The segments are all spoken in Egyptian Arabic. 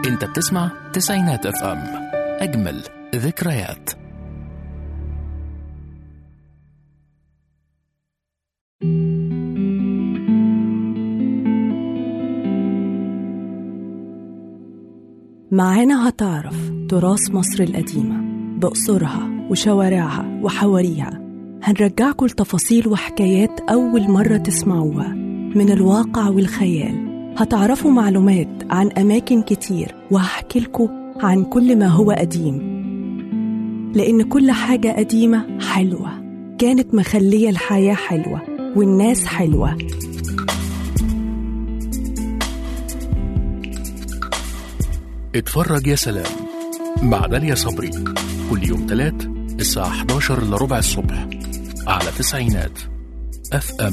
انت بتسمع تسعينات اف ام اجمل ذكريات معانا هتعرف تراث مصر القديمة بقصرها وشوارعها وحواريها هنرجعكم لتفاصيل وحكايات أول مرة تسمعوها من الواقع والخيال هتعرفوا معلومات عن أماكن كتير وهحكي لكم عن كل ما هو قديم لأن كل حاجة قديمة حلوة كانت مخلية الحياة حلوة والناس حلوة اتفرج يا سلام مع داليا صبري كل يوم تلات الساعة 11 لربع الصبح على تسعينات اف ام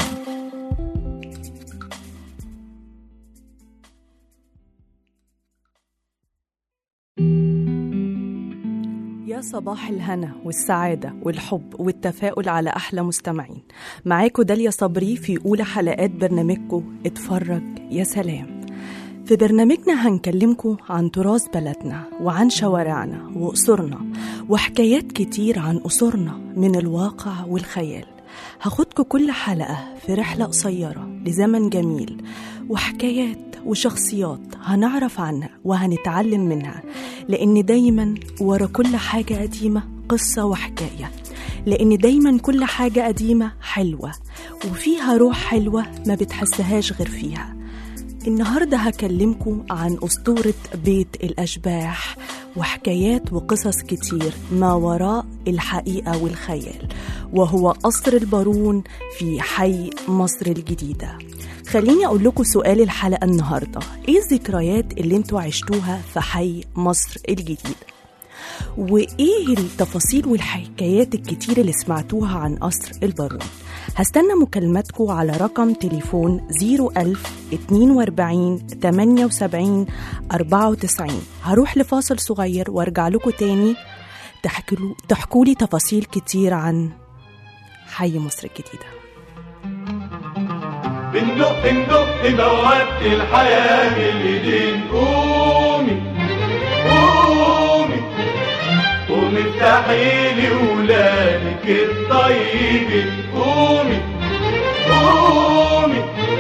يا صباح الهنا والسعادة والحب والتفاؤل على أحلى مستمعين معاكم داليا صبري في أولى حلقات برنامجكم اتفرج يا سلام في برنامجنا هنكلمكم عن تراث بلدنا وعن شوارعنا وقصورنا وحكايات كتير عن قصورنا من الواقع والخيال هاخدكم كل حلقة في رحلة قصيرة لزمن جميل وحكايات وشخصيات هنعرف عنها وهنتعلم منها لأن دايما ورا كل حاجة قديمة قصة وحكاية لأن دايما كل حاجة قديمة حلوة وفيها روح حلوة ما بتحسهاش غير فيها النهاردة هكلمكم عن أسطورة بيت الأشباح وحكايات وقصص كتير ما وراء الحقيقة والخيال وهو قصر البارون في حي مصر الجديدة خليني أقول لكم سؤال الحلقة النهاردة إيه الذكريات اللي انتوا عشتوها في حي مصر الجديدة وإيه التفاصيل والحكايات الكتير اللي سمعتوها عن قصر البارون هستنى مكالماتكم على رقم تليفون 01000 42 78 94 هروح لفاصل صغير وارجع لكم تاني تحكوا تحكوا لي تفاصيل كتير عن حي مصر الجديده بندق ندق بوابة الحياة بالايدين قومي قومي قومي افتحي لي ولادك الطيبين قومي قومي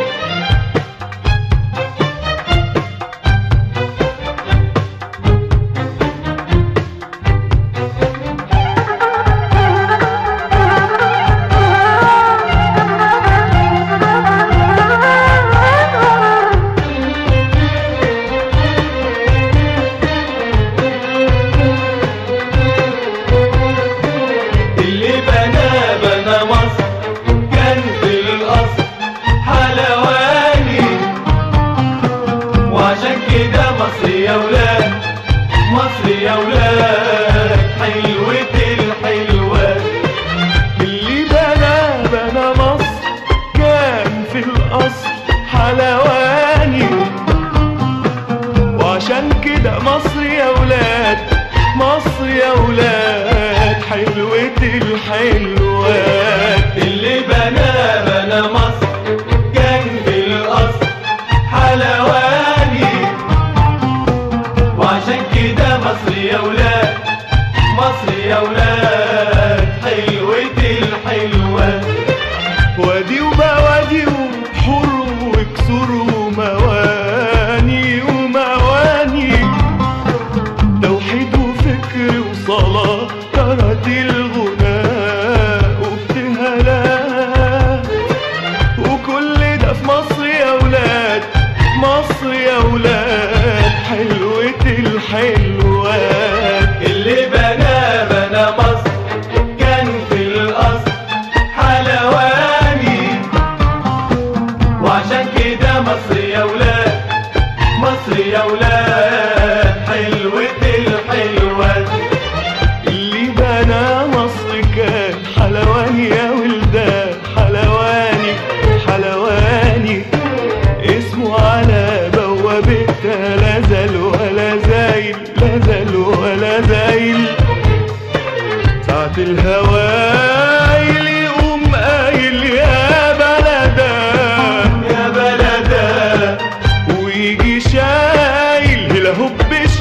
اللي بنى بنى مصر كان في الأصل حلواني وعشان كده مصر يا ولاد مصر يا ولاد حلوة الحلوات اللي بنى بنى مصر كان في الأصل حلواني وعشان كده مصر يا ولاد مصر يا ولاد حلوة الحلوات اللي بنى بنى مصر كان بالأصل حلواني وعشان كده مصر يا ولاد مصر يا ولاد حلوة الحلوات وادي وبوادي وحور وكسور ومواني ومواني توحيد وفكر وصلاة طرت الغناء وابتهالات وكل ده في مصر يا ولاد مصر يا ولاد حلوة الحلوات اللي بنى بنى مصر كان في الأصل حلواني وعشان كده مصر يا ولاد مصر يا ولاد حلوة الحلوات اللي بنى مصر كان حلواني يا ولدان حلواني حلواني اسمه على بوابتها لا زال ولا زايل لا زال ولا زايل ساعة الهوايل يقوم قايل يا بلدا يا بلدا ويجي شايل هلا هوب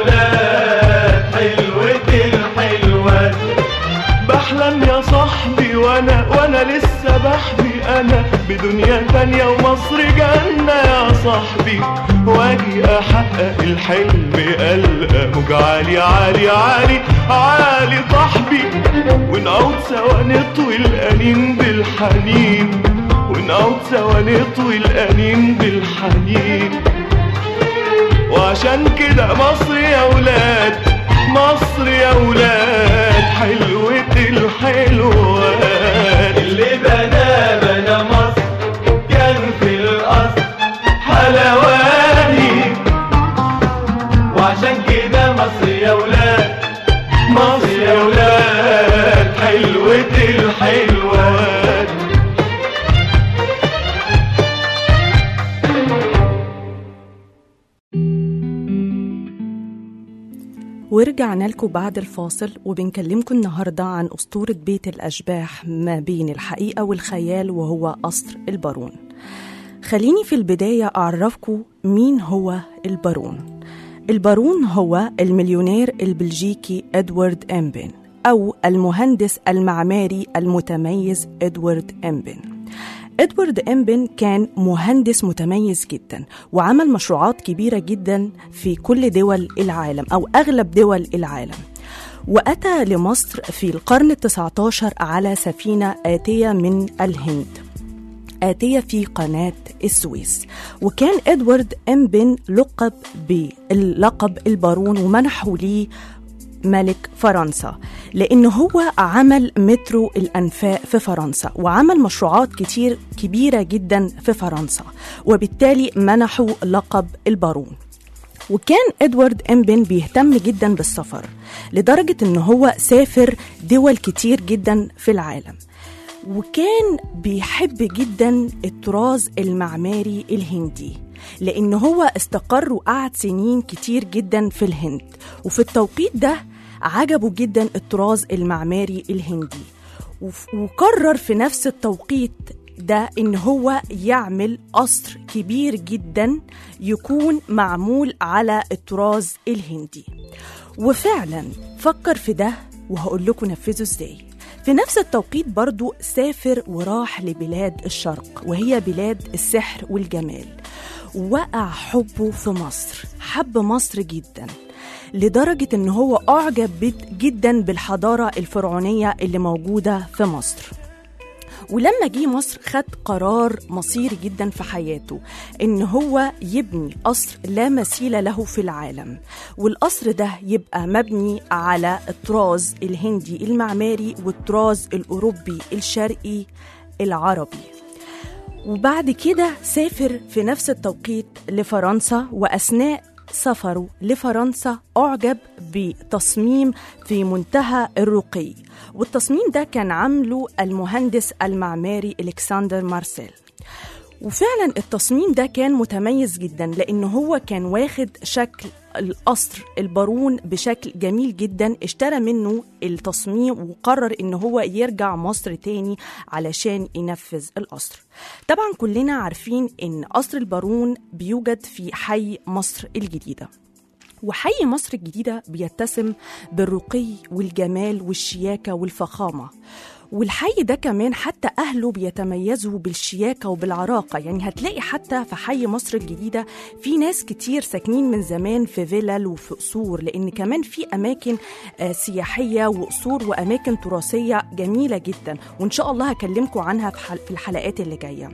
ولاد حلوة الحلوات بحلم يا صاحبي وانا وانا لسه بحبي انا بدنيا تانية ومصر جنة يا صاحبي واجي احقق الحلم القى موج عالي عالي عالي عالي صاحبي ونعود سوا نطوي الانين بالحنين ونعود سوا نطوي الانين بالحنين وعشان كده مصر يا ولاد مصر يا ولاد حلوة الحلوات اللي بنا بنا مصر كان في الأصل حلواني وعشان كده مصر يا ولاد مصر يا ولاد حلوة الحلوات ورجعنا لكم بعد الفاصل وبنكلمكم النهاردة عن أسطورة بيت الأشباح ما بين الحقيقة والخيال وهو قصر البارون خليني في البداية أعرفكم مين هو البارون البارون هو المليونير البلجيكي إدوارد إمبن أو المهندس المعماري المتميز إدوارد إمبن إدوارد إمبن كان مهندس متميز جدا وعمل مشروعات كبيرة جدا في كل دول العالم أو أغلب دول العالم وأتى لمصر في القرن التسعة عشر على سفينة آتية من الهند آتية في قناة السويس وكان إدوارد إمبن لقب باللقب البارون ومنحوا ليه ملك فرنسا لأنه هو عمل مترو الأنفاق في فرنسا وعمل مشروعات كتير كبيرة جدا في فرنسا وبالتالي منحوا لقب البارون وكان ادوارد امبن بيهتم جدا بالسفر لدرجة ان هو سافر دول كتير جدا في العالم وكان بيحب جدا الطراز المعماري الهندي لأن هو استقر وقعد سنين كتير جدا في الهند وفي التوقيت ده عجبه جدا الطراز المعماري الهندي وف- وقرر في نفس التوقيت ده ان هو يعمل قصر كبير جدا يكون معمول على الطراز الهندي وفعلا فكر في ده وهقول لكم نفذه ازاي في نفس التوقيت برضو سافر وراح لبلاد الشرق وهي بلاد السحر والجمال وقع حبه في مصر حب مصر جدا لدرجة ان هو اعجب بت- جدا بالحضارة الفرعونية اللي موجودة في مصر ولما جه مصر خد قرار مصيري جدا في حياته ان هو يبني قصر لا مثيل له في العالم والقصر ده يبقى مبني على الطراز الهندي المعماري والطراز الاوروبي الشرقي العربي وبعد كده سافر في نفس التوقيت لفرنسا واثناء سفره لفرنسا اعجب بتصميم في منتهى الرقي والتصميم ده كان عامله المهندس المعماري الكسندر مارسيل وفعلا التصميم ده كان متميز جدا لان هو كان واخد شكل القصر البارون بشكل جميل جدا اشترى منه التصميم وقرر ان هو يرجع مصر تاني علشان ينفذ القصر طبعا كلنا عارفين ان قصر البارون بيوجد في حي مصر الجديده وحي مصر الجديدة بيتسم بالرقي والجمال والشياكة والفخامة والحي ده كمان حتى أهله بيتميزوا بالشياكة وبالعراقة يعني هتلاقي حتى في حي مصر الجديدة في ناس كتير ساكنين من زمان في فيلل وفي قصور لأن كمان في أماكن آه، سياحية وقصور وأماكن تراثية جميلة جدا وإن شاء الله هكلمكم عنها في حل- في الحلقات اللي جاية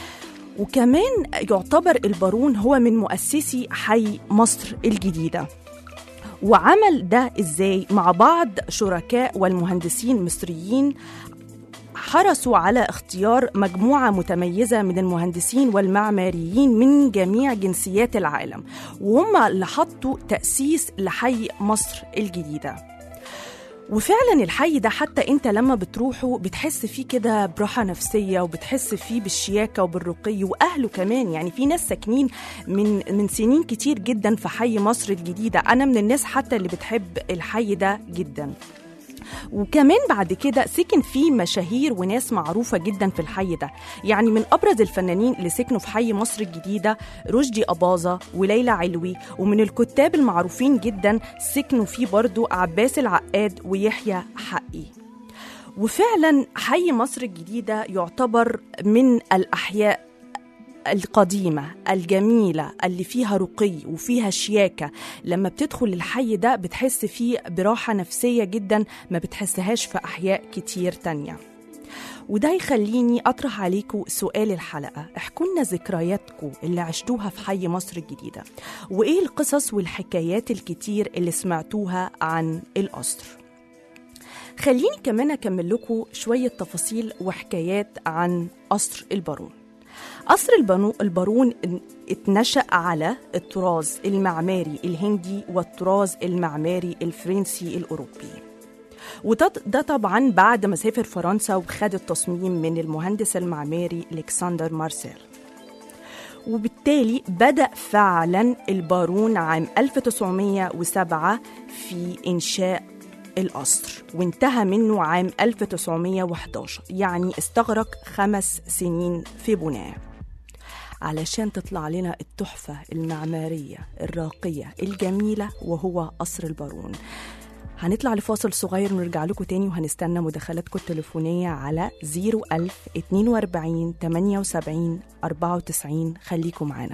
وكمان يعتبر البارون هو من مؤسسي حي مصر الجديدة وعمل ده ازاي مع بعض شركاء والمهندسين مصريين حرصوا على اختيار مجموعة متميزة من المهندسين والمعماريين من جميع جنسيات العالم وهم اللي حطوا تأسيس لحي مصر الجديدة وفعلا الحي ده حتى انت لما بتروحه بتحس فيه كده براحة نفسية وبتحس فيه بالشياكة وبالرقي وأهله كمان يعني في ناس ساكنين من من سنين كتير جدا في حي مصر الجديدة أنا من الناس حتى اللي بتحب الحي ده جدا وكمان بعد كده سكن فيه مشاهير وناس معروفة جدا في الحي ده يعني من أبرز الفنانين اللي سكنوا في حي مصر الجديدة رشدي أباظة وليلى علوي ومن الكتاب المعروفين جدا سكنوا فيه برضو عباس العقاد ويحيى حقي وفعلا حي مصر الجديدة يعتبر من الأحياء القديمة الجميلة اللي فيها رقي وفيها شياكة لما بتدخل الحي ده بتحس فيه براحة نفسية جدا ما بتحسهاش في أحياء كتير تانية وده يخليني أطرح عليكم سؤال الحلقة احكوا لنا ذكرياتكم اللي عشتوها في حي مصر الجديدة وإيه القصص والحكايات الكتير اللي سمعتوها عن القصر خليني كمان أكمل لكم شوية تفاصيل وحكايات عن قصر البارون قصر البنو البارون اتنشأ على الطراز المعماري الهندي والطراز المعماري الفرنسي الأوروبي وده ده طبعا بعد ما سافر فرنسا وخد التصميم من المهندس المعماري الكسندر مارسيل وبالتالي بدأ فعلا البارون عام 1907 في إنشاء القصر وانتهى منه عام 1911 يعني استغرق خمس سنين في بناء علشان تطلع لنا التحفة المعمارية الراقية الجميلة وهو قصر البارون هنطلع لفاصل صغير ونرجع لكم تاني وهنستنى مداخلاتكم التليفونية على 01000 42 78 94 خليكم معانا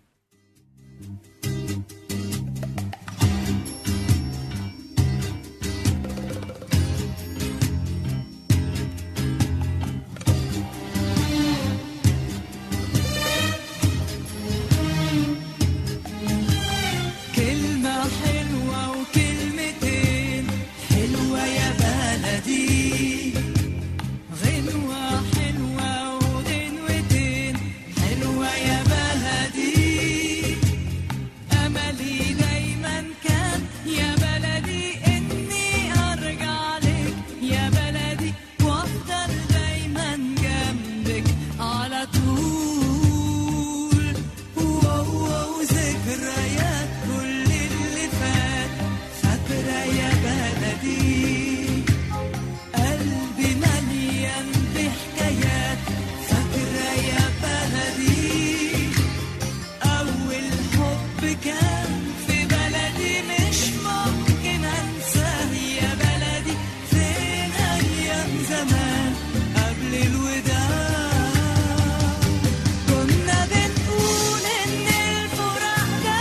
كلمة حلوة وكلمتين حلوة يا بلدي غنوة حلوة وغنوتين حلوة يا بلدي أملي دايما كان يا بلدي إني أرجع لك يا بلدي وأفضل دايما جنبك على طول واو ذكريات كل اللي فات فاكرة يا بلدي قلبي مليان بحكايات فاكرة يا بلدي أول حب كان في بلدي مش ممكن أنساه يا بلدي فين أيام زمان قبل الوداع كنا بنقول إن الفراق ده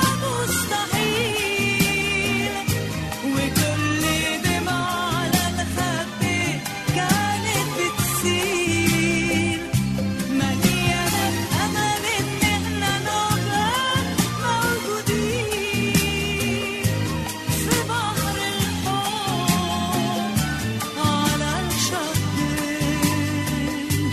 مستحيل وكل دمعة على الخد كانت بتسيل مليانة الأمل إن إحنا نبقى موجودين في بحر الحب على الشطين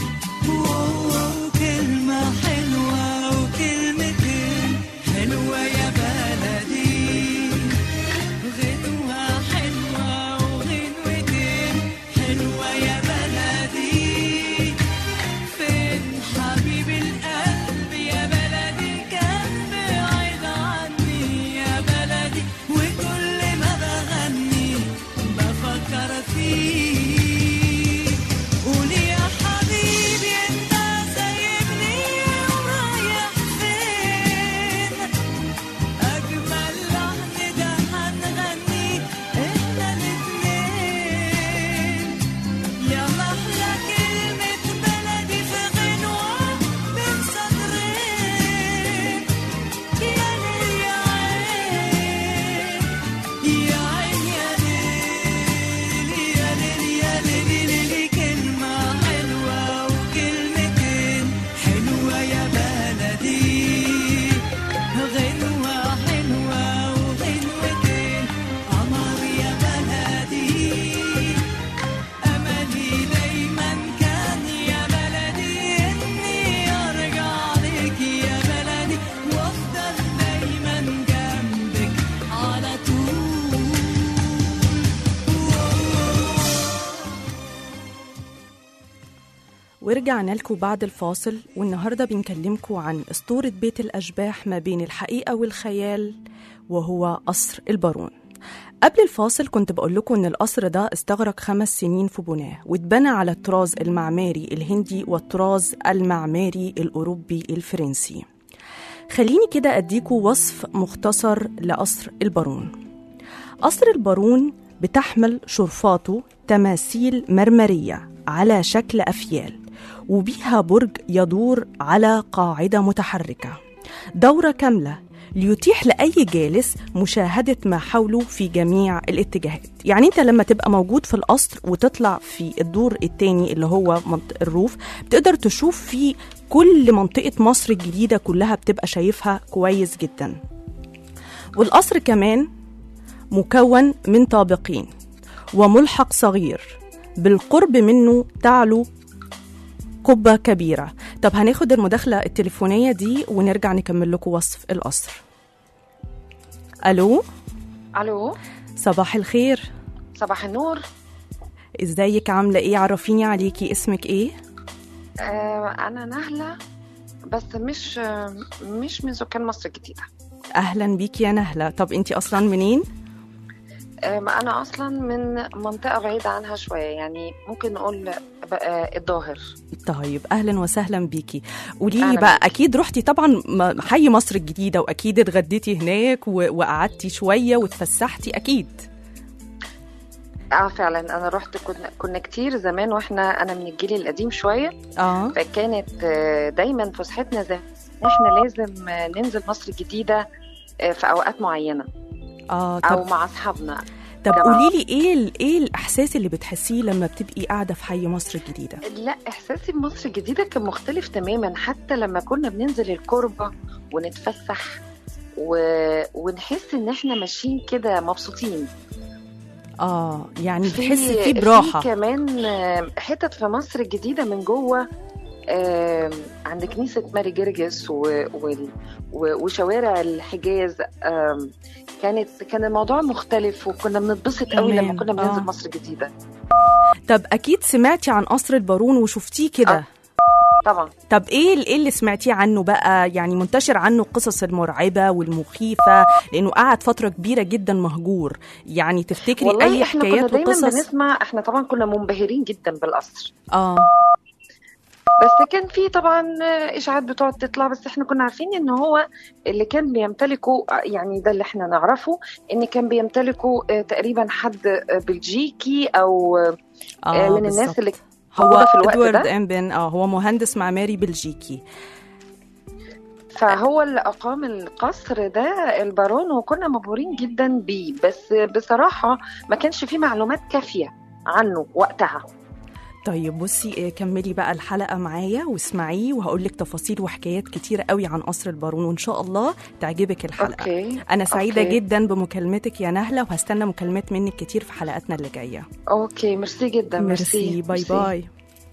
وكلمة حلوة وكلمتين حلوة يا بلدي غنوة حلوة وغنوتين حلوة يا بلدي فين حبيب القلب يا بلدي كان بعيد عني يا بلدي وكل ما بغني بفكر فيه قولي يا حبيبي انت سايبني ورايح فين أجمل لحن ده هنغنيه إحنا الاتنين يا محلى كلمة بلدي في غنوة بين سطرين يا ليل يا عين يا عين يا ليل يا ليل يا ليل ليل كلمة حلوة وكلمتين حلوة يا بلدي غنوة حلوة وغنوتين قمر يا بلدي أملي دايما كان يا بلدي إني أرجع لك يا بلدي وأفضل دايما جنبك على طول ورجعنا لكم بعد الفاصل والنهارده بنكلمكم عن اسطوره بيت الاشباح ما بين الحقيقه والخيال وهو قصر البارون قبل الفاصل كنت بقول لكم ان القصر ده استغرق خمس سنين في بناه واتبنى على الطراز المعماري الهندي والطراز المعماري الاوروبي الفرنسي خليني كده اديكوا وصف مختصر لقصر البارون قصر البارون بتحمل شرفاته تماثيل مرمرية على شكل أفيال وبيها برج يدور على قاعدة متحركة دورة كاملة ليتيح لأي جالس مشاهدة ما حوله في جميع الاتجاهات يعني أنت لما تبقى موجود في القصر وتطلع في الدور التاني اللي هو منط- الروف بتقدر تشوف فيه كل منطقة مصر الجديدة كلها بتبقى شايفها كويس جدا والقصر كمان مكون من طابقين وملحق صغير بالقرب منه تعلو قبة كبيرة طب هناخد المداخلة التليفونية دي ونرجع نكمل لكم وصف القصر ألو الو صباح الخير صباح النور ازيك عاملة ايه عرفيني عليكي اسمك ايه آه انا نهله بس مش آه مش من سكان مصر الجديده اهلا بيكي يا نهلة طب انتي اصلا منين آه انا اصلا من منطقه بعيده عنها شويه يعني ممكن نقول بقى الظاهر طيب اهلا وسهلا بيكي قولي لي أهلاً بقى بيكي. اكيد رحتي طبعا م- حي مصر الجديده واكيد اتغديتي هناك و- وقعدتي شويه واتفسحتي اكيد اه فعلا انا رحت كنا كنا كتير زمان واحنا انا من الجيل القديم شويه اه فكانت آه، دايما فسحتنا زي احنا لازم آه، ننزل مصر الجديده آه، في اوقات معينه اه او طب مع اصحابنا طب جماعة. قولي لي ايه ال- ايه الاحساس اللي بتحسيه لما بتبقي قاعده في حي مصر الجديده لا احساسي بمصر الجديده كان مختلف تماما حتى لما كنا بننزل الكوربه ونتفسح و... ونحس ان احنا ماشيين كده مبسوطين اه يعني في- بتحسي فيه براحه في كمان آه، حتت في مصر الجديده من جوه آم، عند كنيسة ماري جرجس و... وال- و... وشوارع الحجاز آم، كانت كان الموضوع مختلف وكنا بنتبسط قوي تمام، لما كنا بننزل آه. مصر الجديدة طب اكيد سمعتي عن قصر البارون وشفتيه كده آه. طبعا طب ايه ال- ايه اللي سمعتيه عنه بقى يعني منتشر عنه القصص المرعبه والمخيفه لانه قعد فتره كبيره جدا مهجور يعني تفتكري والله اي احنا كنا حكايات دايما وقصص بنسمع احنا طبعا كنا منبهرين جدا بالقصر اه بس كان في طبعا اشاعات بتقعد تطلع بس احنا كنا عارفين ان هو اللي كان بيمتلكه يعني ده اللي احنا نعرفه ان كان بيمتلكه آه، تقريبا حد آه، بلجيكي او آه، اه من الناس بالظبط. اللي هو موجودة في الوقت ادوارد ده. امبن اه هو مهندس معماري بلجيكي فهو اللي اقام القصر ده البارون وكنا مبهورين جدا بيه بس بصراحه ما كانش فيه معلومات كافيه عنه وقتها طيب بصي آه، كملي بقى الحلقه معايا واسمعيه وهقول لك تفاصيل وحكايات كتيره قوي عن قصر البارون وان شاء الله تعجبك الحلقه اوكي انا سعيده أوكي. جدا بمكالمتك يا نهله وهستنى مكالمات منك كتير في حلقاتنا اللي جايه اوكي ميرسي جدا ميرسي باي ميرسي. باي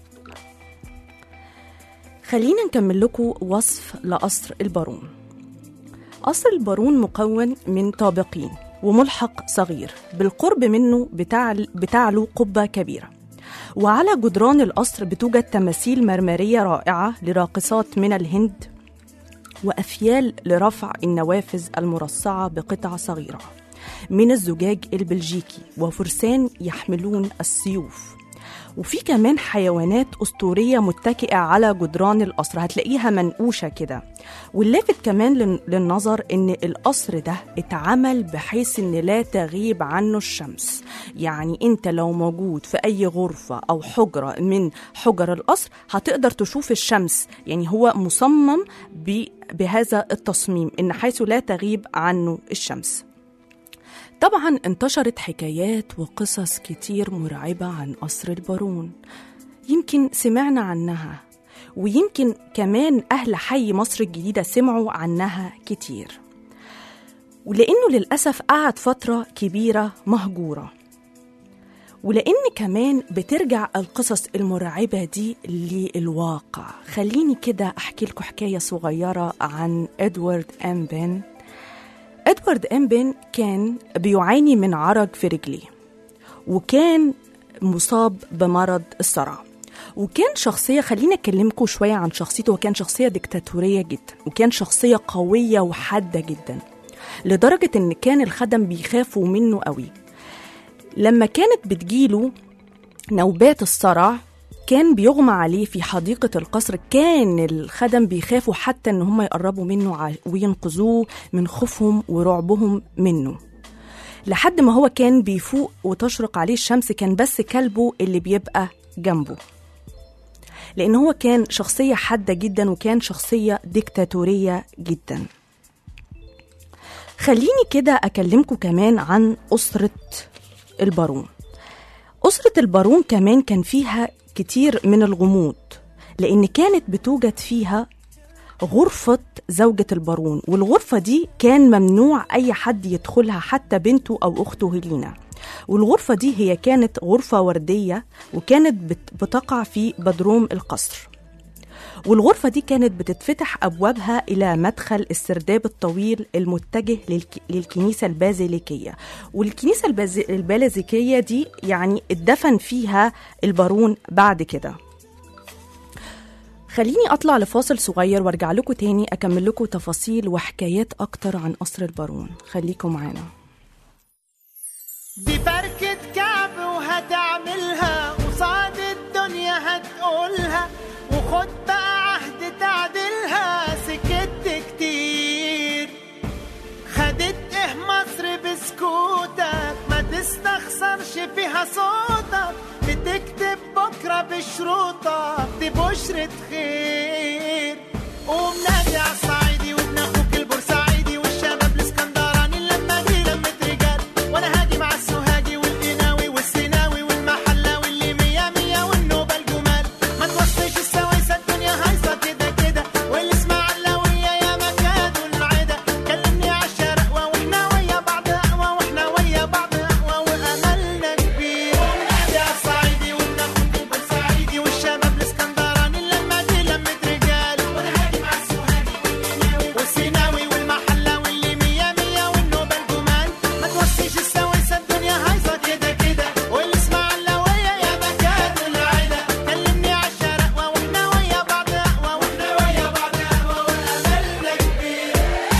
خلينا نكمل لكم وصف لقصر البارون قصر البارون مكون من طابقين وملحق صغير بالقرب منه بتعل بتعلو قبة كبيرة وعلى جدران القصر بتوجد تماثيل مرمرية رائعة لراقصات من الهند وأفيال لرفع النوافذ المرصعة بقطع صغيرة من الزجاج البلجيكي وفرسان يحملون السيوف وفي كمان حيوانات أسطورية متكئة على جدران القصر هتلاقيها منقوشة كده واللافت كمان لل- للنظر إن القصر ده اتعمل بحيث إن لا تغيب عنه الشمس يعني أنت لو موجود في أي غرفة أو حجرة من حجر القصر هتقدر تشوف الشمس يعني هو مصمم ب- بهذا التصميم إن حيث لا تغيب عنه الشمس طبعا انتشرت حكايات وقصص كتير مرعبة عن قصر البارون يمكن سمعنا عنها ويمكن كمان أهل حي مصر الجديدة سمعوا عنها كتير ولأنه للأسف قعد فترة كبيرة مهجورة ولأن كمان بترجع القصص المرعبة دي للواقع خليني كده أحكي لكم حكاية صغيرة عن إدوارد أمبن إدوارد أمبن كان بيعاني من عرج في رجليه وكان مصاب بمرض الصرع وكان شخصية خليني أكلمكم شوية عن شخصيته وكان شخصية ديكتاتورية جدا وكان شخصية قوية وحادة جدا لدرجة إن كان الخدم بيخافوا منه قوي لما كانت بتجيله نوبات الصرع كان بيغمى عليه في حديقة القصر كان الخدم بيخافوا حتى إن هم يقربوا منه ع- وينقذوه من خوفهم ورعبهم منه لحد ما هو كان بيفوق وتشرق عليه الشمس كان بس كلبه اللي بيبقى جنبه لأن هو كان شخصية حادة جدا وكان شخصية ديكتاتورية جدا خليني كده أكلمكم كمان عن أسرة البارون أسرة البارون كمان كان فيها كتير من الغموض لأن كانت بتوجد فيها غرفة زوجة البارون والغرفة دي كان ممنوع أي حد يدخلها حتى بنته أو أخته هيلينا والغرفة دي هي كانت غرفة وردية وكانت بت- بتقع في بدروم القصر والغرفة دي كانت بتتفتح أبوابها إلى مدخل السرداب الطويل المتجه للك... للكنيسة البازيليكية والكنيسة الباز... البازيليكية دي يعني اتدفن فيها البارون بعد كده خليني أطلع لفاصل صغير وارجع لكم تاني أكمل لكم تفاصيل وحكايات أكتر عن قصر البارون خليكم معانا دي فركة كعب وهتعملها قصاد الدنيا هتقولها وخد بقى عهد تعدلها سكت كتير خدت ايه مصر بسكوتك ما تستخسرش فيها صوتك بتكتب بكرة بشروطك دي بشرة خير قوم نادي على الصعيدي وابن اخوك البورسعيدي والشباب الاسكندراني اللمة دي لمة رجال وانا هاجي مع السوهاجي والقناوي والسيناوي والمحلاوي اللي مية مية والنوبة الجمال ما توصيش السويسة الدنيا هايصة كده كده والاسماعيلاوية يا مكاد والعدا كلمني عالشرقوة واحنا ويا بعض اقوى واحنا ويا بعض اقوى واملنا كبير ونادي على الصعيدي وابن اخوك البورسعيدي والشباب الاسكندراني اللمة دي لمة رجال وانا هاجي مع السوهاجي والقناوي والسيناوي والمحلاوي اللي مية مية والنوبة الجمال ما توصيش السويسة الدنيا هايصة كده كده والاسماعيلاوية يا مكاد والعدا كلمني عالشرقوة واحنا ويا بعض اقوى واحنا ويا بعض اقوى واملنا كبير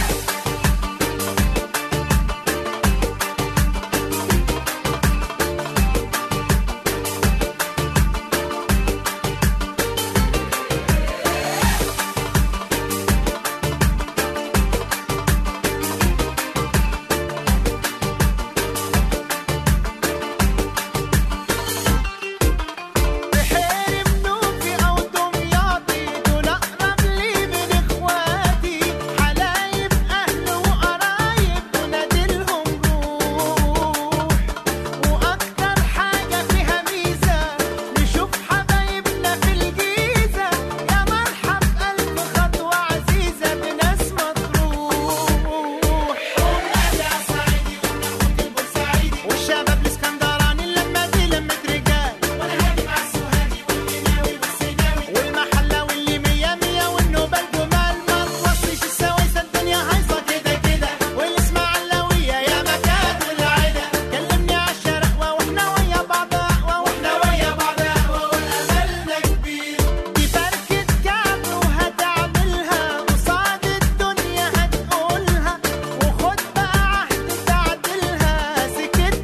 بحير منوفي أو دمياطي دول أقرب لي من إخواتي حلايب أهل وقرايب ونادلهم روح وأكتر حاجة فيها ميزة نشوف حبايبنا في الجيزة يا مرحب ألف خطوة عزيزة بناس مطروح ونادي على الصعيدي وناخد البورسعيدي والشباب الاسكندراني اللمة دي لمة رجال وانا هاجي مع السوهاجي والقناوي والسيناوي والمحلاوي اللي مية مية والنوبة الجمال ما توصيش السويسة الدنيا هايصة كده كده والاسماعيلاوية يا مكان والعدا كلمني عالشرقوة واحنا ويا بعض اقوى واحنا ويا بعض اقوى واملنا كبير دي فركة كعب وهتعملها قصاد الدنيا هتقولها وخد بقى عهد تعدلها سكت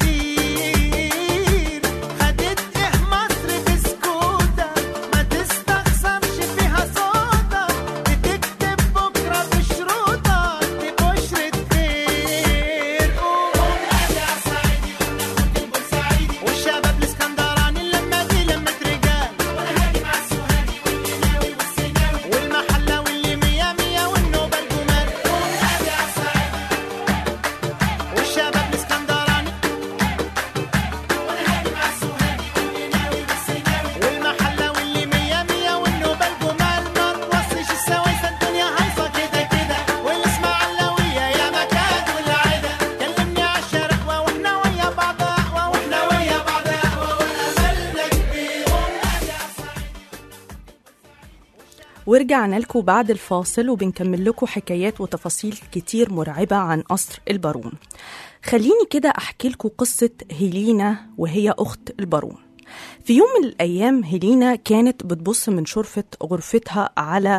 كتير خدت ايه مصر بسكوتك ما تستخسرش فيها صوتك بتكتب بكرة بشروطك دي بشرة خير قوم نادي على الصعيدي وناخد البورسعيدي والشباب الاسكندراني اللمة دي لمة رجال وانا هاجي مع السوهاجي والقناوي والسيناوي والمحلاوي اللي مية مية والنوبة الجمال قوم نادي على الصعيدي والشباب الاسكندراني وانا هاجي مع السوهاجي والقناوي والسيناوي والمحلاوي اللي مية مية والنوبة الجمال ما توصيش السويسة الدنيا هايصة كده كده والاسماعيلاوية يا مكاد والعدا كلمني عالشرقوة واحنا ويا بعض اقوى واحنا ويا بعض اقوى واملنا كبير ونادي على الصعيدي ورجعنا لكم بعد الفاصل وبنكمل لكم حكايات وتفاصيل كتير مرعبة عن قصر البارون خليني كده أحكي لكم قصة هيلينا وهي أخت البارون في يوم من الأيام هيلينا كانت بتبص من شرفة غرفتها على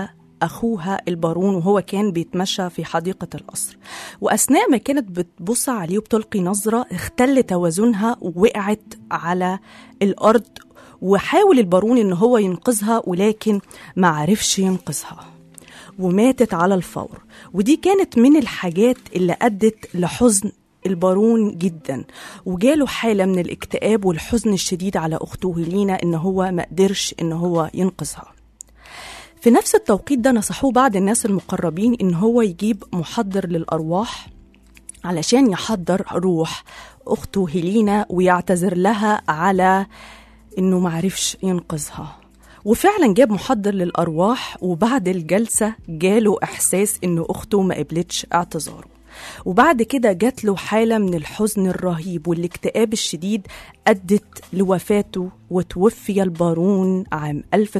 أخوها البارون وهو كان بيتمشى في حديقة القصر وأثناء ما كانت بتبص عليه وبتلقي نظرة اختل توازنها ووقعت على الأرض وحاول البارون إن هو ينقذها ولكن ما عرفش ينقذها وماتت على الفور ودي كانت من الحاجات اللي أدت لحزن البارون جدا وجاله حالة من الاكتئاب والحزن الشديد على أخته هيلينا إن هو ما قدرش إن هو ينقذها في نفس التوقيت ده نصحوه بعض الناس المقربين إن هو يجيب محضر للأرواح علشان يحضر روح أخته هيلينا ويعتذر لها على إنه معرفش ينقذها وفعلا جاب محضر للأرواح وبعد الجلسة جاله إحساس إنه أخته ما قبلتش اعتذاره وبعد كده جات له حالة من الحزن الرهيب والاكتئاب الشديد أدت لوفاته وتوفي البارون عام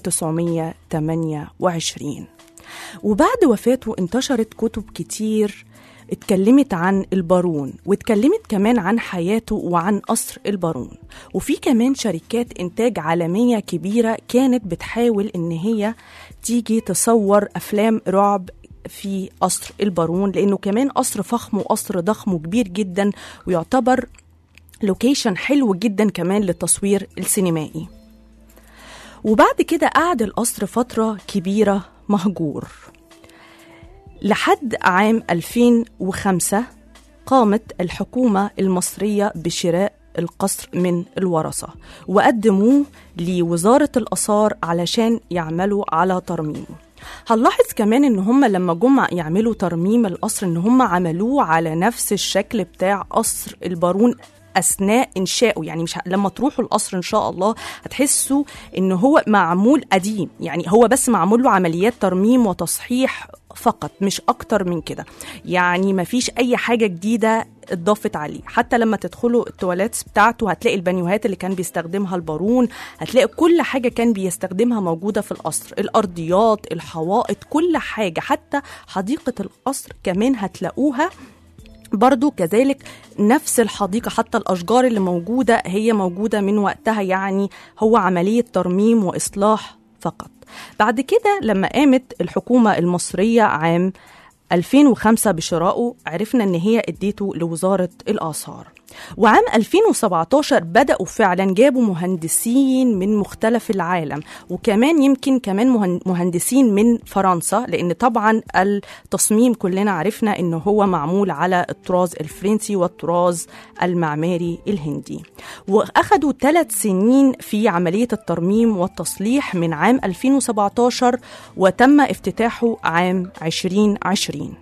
1928 وبعد وفاته انتشرت كتب كتير اتكلمت عن البارون واتكلمت كمان عن حياته وعن قصر البارون وفي كمان شركات انتاج عالمية كبيرة كانت بتحاول ان هي تيجي تصور افلام رعب في قصر البارون لانه كمان قصر فخم وقصر ضخم وكبير جدا ويعتبر لوكيشن حلو جدا كمان للتصوير السينمائي وبعد كده قعد القصر فترة كبيرة مهجور لحد عام 2005 قامت الحكومة المصرية بشراء القصر من الورثة وقدموه لوزارة الآثار علشان يعملوا على ترميمه هنلاحظ كمان ان هم لما جم يعملوا ترميم القصر ان هم عملوه على نفس الشكل بتاع قصر البارون اثناء انشائه يعني مش ه... لما تروحوا القصر ان شاء الله هتحسوا ان هو معمول قديم يعني هو بس معمول له عمليات ترميم وتصحيح فقط مش اكتر من كده يعني مفيش اي حاجه جديده اتضافت عليه حتى لما تدخلوا التواليتس بتاعته هتلاقي البانيوهات اللي كان بيستخدمها البارون هتلاقي كل حاجه كان بيستخدمها موجوده في القصر الارضيات الحوائط كل حاجه حتى حديقه القصر كمان هتلاقوها برضو كذلك نفس الحديقة حتى الأشجار اللي موجودة هي موجودة من وقتها يعني هو عملية ترميم وإصلاح فقط بعد كده لما قامت الحكومة المصرية عام 2005 بشرائه عرفنا ان هي اديته لوزارة الآثار وعام 2017 بدأوا فعلا جابوا مهندسين من مختلف العالم وكمان يمكن كمان مهن- مهندسين من فرنسا لأن طبعا التصميم كلنا عرفنا أنه هو معمول على الطراز الفرنسي والطراز المعماري الهندي وأخدوا ثلاث سنين في عملية الترميم والتصليح من عام 2017 وتم افتتاحه عام 2020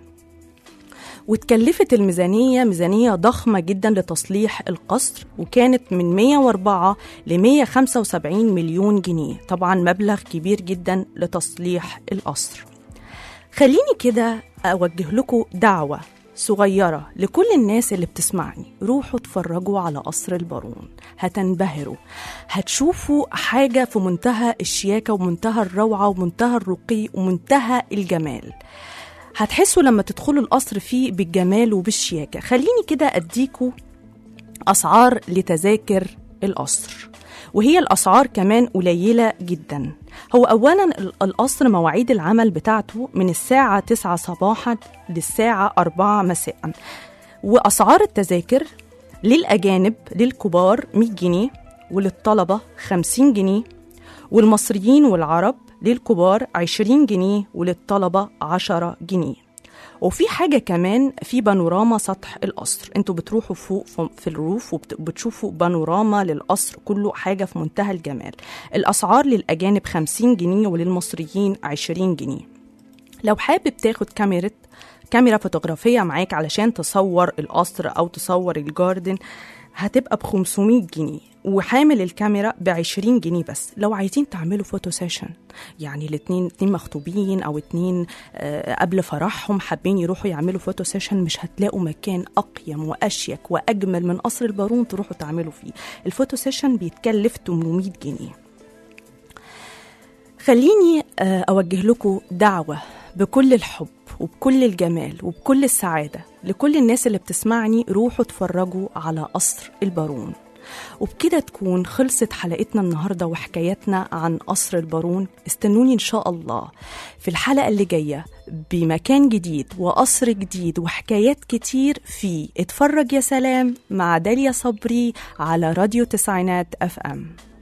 واتكلفت الميزانية ميزانية ضخمة جدا لتصليح القصر وكانت من 104 ل 175 مليون جنيه طبعا مبلغ كبير جدا لتصليح القصر خليني كده أوجه لكم دعوة صغيرة لكل الناس اللي بتسمعني روحوا اتفرجوا على قصر البارون هتنبهروا هتشوفوا حاجة في منتهى الشياكة ومنتهى الروعة ومنتهى الرقي ومنتهى الجمال هتحسوا لما تدخلوا القصر فيه بالجمال وبالشياكة خليني كده أديكوا أسعار لتذاكر القصر وهي الأسعار كمان قليلة جدا هو أولا ال- القصر مواعيد العمل بتاعته من الساعة 9 صباحا للساعة 4 مساء وأسعار التذاكر للأجانب للكبار 100 جنيه وللطلبة 50 جنيه والمصريين والعرب للكبار 20 جنيه وللطلبة 10 جنيه وفي حاجة كمان في بانوراما سطح القصر انتوا بتروحوا فوق ف- في الروف وبتشوفوا بانوراما للقصر كله حاجة في منتهى الجمال الأسعار للأجانب 50 جنيه وللمصريين 20 جنيه لو حابب تاخد كاميرا كاميرا فوتوغرافية معاك علشان تصور القصر أو تصور الجاردن هتبقى ب 500 جنيه وحامل الكاميرا ب 20 جنيه بس لو عايزين تعملوا فوتو سيشن يعني الاتنين اتنين مخطوبين او اتنين آه، قبل فرحهم حابين يروحوا يعملوا فوتو سيشن مش هتلاقوا مكان اقيم واشيك واجمل من قصر البارون تروحوا تعملوا فيه الفوتو سيشن بيتكلف 800 جنيه خليني آه، أوجه لكم دعوة بكل الحب وبكل الجمال وبكل السعادة لكل الناس اللي بتسمعني روحوا اتفرجوا على قصر البارون وبكده تكون خلصت حلقتنا النهاردة وحكاياتنا عن قصر البارون استنوني إن شاء الله في الحلقة اللي جاية بمكان جديد وقصر جديد وحكايات كتير في اتفرج يا سلام مع داليا صبري على راديو تسعينات اف ام